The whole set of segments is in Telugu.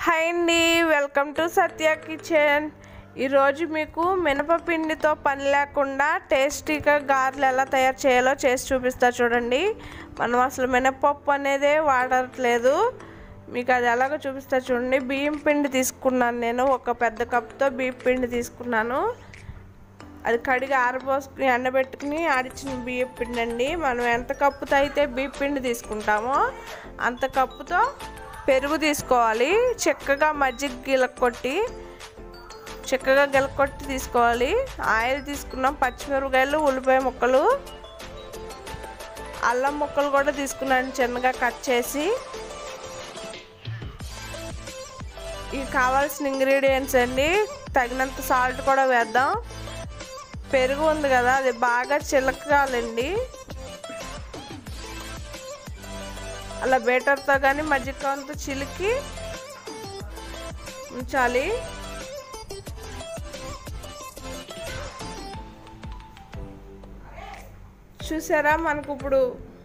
హాయ్ అండి వెల్కమ్ టు సత్య కిచెన్ ఈరోజు మీకు మినపపిండితో పని లేకుండా టేస్టీగా గారెలు ఎలా తయారు చేయాలో చేసి చూపిస్తా చూడండి మనం అసలు మినపప్పు అనేదే వాడట్లేదు మీకు అది ఎలాగో చూపిస్తా చూడండి బియ్యం పిండి తీసుకున్నాను నేను ఒక పెద్ద కప్తో బియ్యం పిండి తీసుకున్నాను అది కడిగి ఆరబోసుకుని ఎండబెట్టుకుని ఆడిచ్చిన బియ్యం పిండి అండి మనం ఎంత కప్పుతో అయితే బియ్యం పిండి తీసుకుంటామో అంత కప్పుతో పెరుగు తీసుకోవాలి చక్కగా మజ్జిగ గిలకొట్టి చక్కగా గిలకొట్టి తీసుకోవాలి ఆయిల్ తీసుకున్నాం పచ్చిమిరపకాయలు ఉల్లిపాయ ముక్కలు అల్లం ముక్కలు కూడా తీసుకున్నాను చిన్నగా కట్ చేసి ఇవి కావాల్సిన ఇంగ్రీడియంట్స్ అండి తగినంత సాల్ట్ కూడా వేద్దాం పెరుగు ఉంది కదా అది బాగా చిలకాలండి అలా బేటర్తో కానీ మజ్జిగతో చిలికి ఉంచాలి చూసారా మనకు ఇప్పుడు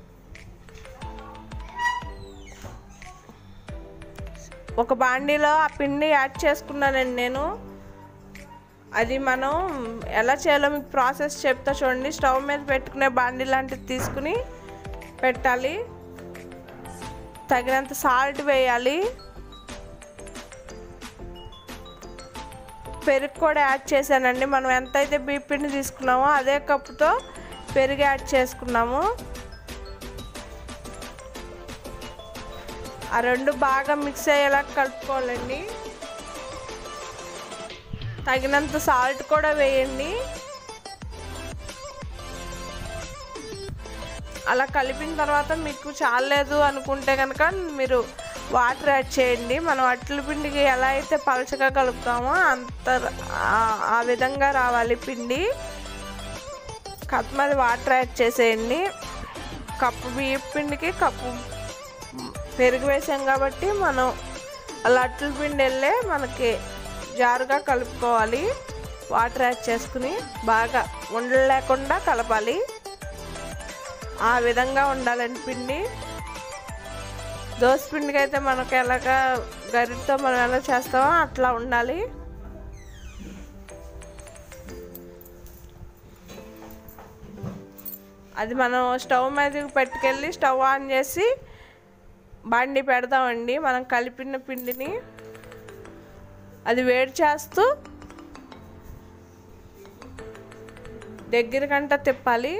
ఒక బాండీలో ఆ పిండి యాడ్ చేసుకున్నానండి నేను అది మనం ఎలా చేయాలో మీకు ప్రాసెస్ చెప్తా చూడండి స్టవ్ మీద పెట్టుకునే బాండీ లాంటిది తీసుకుని పెట్టాలి తగినంత సాల్ట్ వేయాలి పెరుగు కూడా యాడ్ చేశానండి మనం ఎంతైతే బీప్ పిండి తీసుకున్నామో అదే కప్పుతో పెరుగు యాడ్ చేసుకున్నాము ఆ రెండు బాగా మిక్స్ అయ్యేలా కలుపుకోవాలండి తగినంత సాల్ట్ కూడా వేయండి అలా కలిపిన తర్వాత మీకు చాలేదు అనుకుంటే కనుక మీరు వాటర్ యాడ్ చేయండి మనం అట్ల పిండికి ఎలా అయితే పలచగా కలుపుతామో అంత ఆ విధంగా రావాలి పిండి కప్ మీద వాటర్ యాడ్ చేసేయండి కప్పు బియ్య పిండికి కప్పు పెరుగు వేసాం కాబట్టి మనం అలా అట్ల పిండి వెళ్ళే మనకి జారుగా కలుపుకోవాలి వాటర్ యాడ్ చేసుకుని బాగా ఉండలు లేకుండా కలపాలి ఆ విధంగా ఉండాలండి పిండి దోశ పిండికి అయితే మనకు ఎలాగా గరిటతో మనం ఎలా చేస్తామో అట్లా ఉండాలి అది మనం స్టవ్ మీదకి పెట్టుకెళ్ళి స్టవ్ ఆన్ చేసి బండి పెడదామండి మనం కలిపిన పిండిని అది వేడి చేస్తూ దగ్గరకంట తిప్పాలి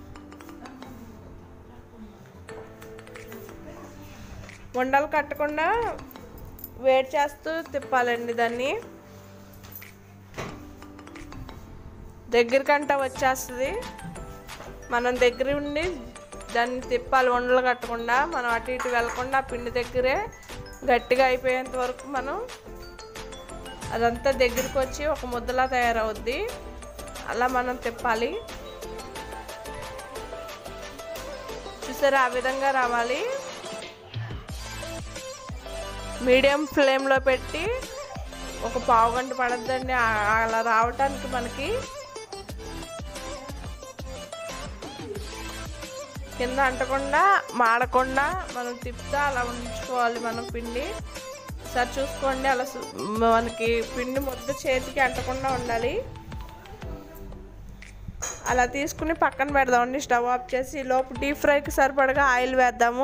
ఉండలు కట్టకుండా వేడి చేస్తూ తిప్పాలండి దాన్ని దగ్గరకంట వచ్చేస్తుంది మనం దగ్గర ఉండి దాన్ని తిప్పాలి ఉండలు కట్టకుండా మనం అటు ఇటు వెళ్ళకుండా ఆ పిండి దగ్గరే గట్టిగా అయిపోయేంత వరకు మనం అదంతా దగ్గరికి వచ్చి ఒక ముద్దలా తయారవుద్ది అలా మనం తిప్పాలి చూసారా ఆ విధంగా రావాలి మీడియం ఫ్లేమ్లో పెట్టి ఒక పావు గంట పడద్దండి అలా రావటానికి మనకి కింద అంటకుండా మాడకుండా మనం తిప్పుతా అలా ఉంచుకోవాలి మనం పిండి సార్ చూసుకోండి అలా మనకి పిండి ముద్ద చేతికి అంటకుండా ఉండాలి అలా తీసుకుని పక్కన పెడదామండి స్టవ్ ఆఫ్ చేసి లోపు డీప్ ఫ్రైకి సరిపడగా ఆయిల్ వేద్దాము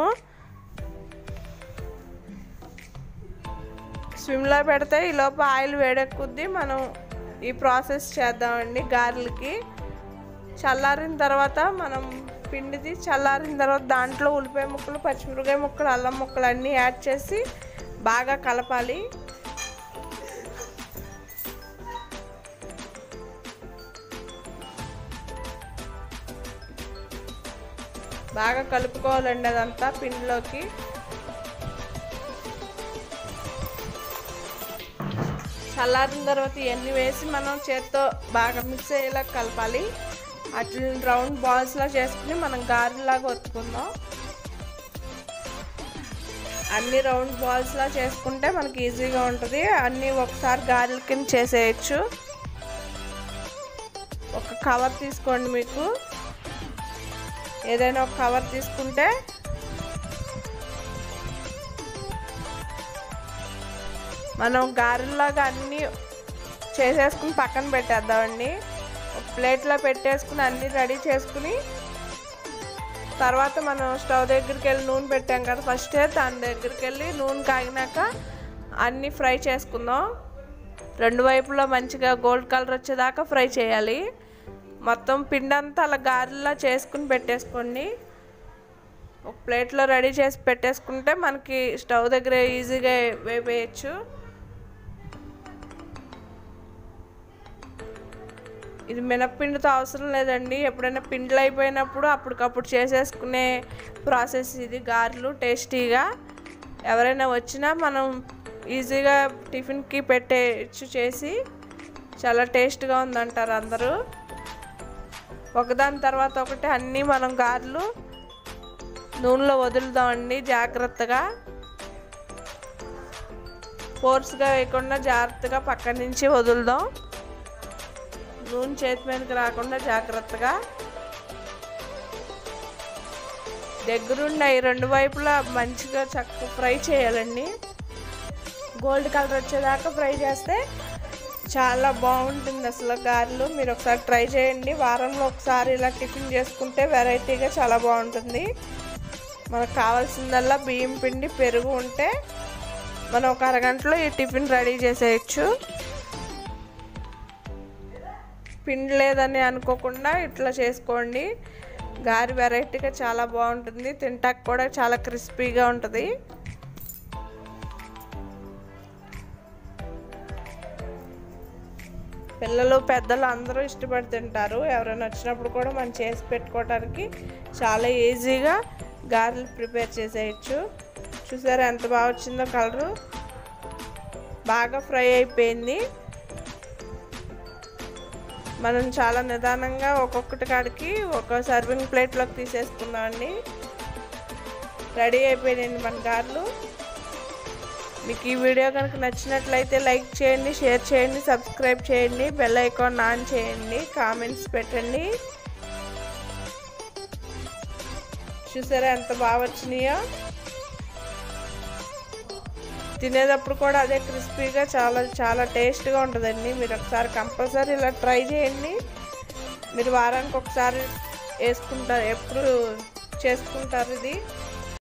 స్విమ్లో పెడితే ఈ లోపు ఆయిల్ వేడెక్కుద్ది మనం ఈ ప్రాసెస్ చేద్దామండి గారెలకి చల్లారిన తర్వాత మనం పిండిది చల్లారిన తర్వాత దాంట్లో ఉల్లిపాయ ముక్కలు పచ్చిమిరపకాయ ముక్కలు అల్లం ముక్కలు అన్నీ యాడ్ చేసి బాగా కలపాలి బాగా కలుపుకోవాలండి అదంతా పిండిలోకి చల్లారిన తర్వాత ఇవన్నీ వేసి మనం చేత్తో బాగా మిక్స్ అయ్యేలా కలపాలి అట్లా రౌండ్ బాల్స్లా చేసుకుని మనం గారెలాగా ఒత్తుకుందాం అన్ని రౌండ్ బాల్స్లా చేసుకుంటే మనకి ఈజీగా ఉంటుంది అన్నీ ఒకసారి గారెల కింద చేసేయచ్చు ఒక కవర్ తీసుకోండి మీకు ఏదైనా ఒక కవర్ తీసుకుంటే మనం గారెల్లాగా అన్నీ చేసేసుకుని పక్కన పెట్టేద్దామండి ఒక ప్లేట్లో పెట్టేసుకుని అన్నీ రెడీ చేసుకుని తర్వాత మనం స్టవ్ దగ్గరికి వెళ్ళి నూనె పెట్టాం కదా ఫస్ట్ దాని దగ్గరికి వెళ్ళి నూనె కాగినాక అన్నీ ఫ్రై చేసుకుందాం రెండు వైపులా మంచిగా గోల్డ్ కలర్ వచ్చేదాకా ఫ్రై చేయాలి మొత్తం పిండి అంతా అలా గారెలా చేసుకుని పెట్టేసుకోండి ఒక ప్లేట్లో రెడీ చేసి పెట్టేసుకుంటే మనకి స్టవ్ దగ్గర ఈజీగా వేపేయచ్చు ఇది మినప్పిండితో అవసరం లేదండి ఎప్పుడైనా పిండిలు అయిపోయినప్పుడు అప్పటికప్పుడు చేసేసుకునే ప్రాసెస్ ఇది గారెలు టేస్టీగా ఎవరైనా వచ్చినా మనం ఈజీగా టిఫిన్కి పెట్టేచ్చు చేసి చాలా టేస్ట్గా ఉందంటారు అందరూ ఒకదాని తర్వాత ఒకటి అన్నీ మనం గారెలు నూనెలో వదులుదామండి జాగ్రత్తగా ఫోర్స్గా వేయకుండా జాగ్రత్తగా పక్క నుంచి వదులుదాం నూనె చేతి మీదకి రాకుండా జాగ్రత్తగా దగ్గరుండి అవి రెండు వైపులా మంచిగా చక్క ఫ్రై చేయాలండి గోల్డ్ కలర్ వచ్చేదాకా ఫ్రై చేస్తే చాలా బాగుంటుంది అసలు గారెలు మీరు ఒకసారి ట్రై చేయండి వారంలో ఒకసారి ఇలా టిఫిన్ చేసుకుంటే వెరైటీగా చాలా బాగుంటుంది మనకు కావాల్సిందల్లా బియ్యం పిండి పెరుగు ఉంటే మనం ఒక అరగంటలో ఈ టిఫిన్ రెడీ చేసేయచ్చు పిండి లేదని అనుకోకుండా ఇట్లా చేసుకోండి గారి వెరైటీగా చాలా బాగుంటుంది తింటాక కూడా చాలా క్రిస్పీగా ఉంటుంది పిల్లలు పెద్దలు అందరూ ఇష్టపడి తింటారు ఎవరైనా వచ్చినప్పుడు కూడా మనం చేసి పెట్టుకోవడానికి చాలా ఈజీగా గారెలు ప్రిపేర్ చేసేయచ్చు చూసారా ఎంత బాగా వచ్చిందో కలరు బాగా ఫ్రై అయిపోయింది మనం చాలా నిదానంగా ఒక్కొక్కటి కాడికి ఒక సర్వింగ్ ప్లేట్లోకి తీసేసుకుందామండి రెడీ అయిపోయినాయండి మన గారెలు మీకు ఈ వీడియో కనుక నచ్చినట్లయితే లైక్ చేయండి షేర్ చేయండి సబ్స్క్రైబ్ చేయండి బెల్ ఐకాన్ ఆన్ చేయండి కామెంట్స్ పెట్టండి చూసారా ఎంత బాగా వచ్చినాయో తినేటప్పుడు కూడా అదే క్రిస్పీగా చాలా చాలా టేస్ట్గా ఉంటుందండి మీరు ఒకసారి కంపల్సరీ ఇలా ట్రై చేయండి మీరు వారానికి ఒకసారి వేసుకుంటారు ఎప్పుడు చేసుకుంటారు ఇది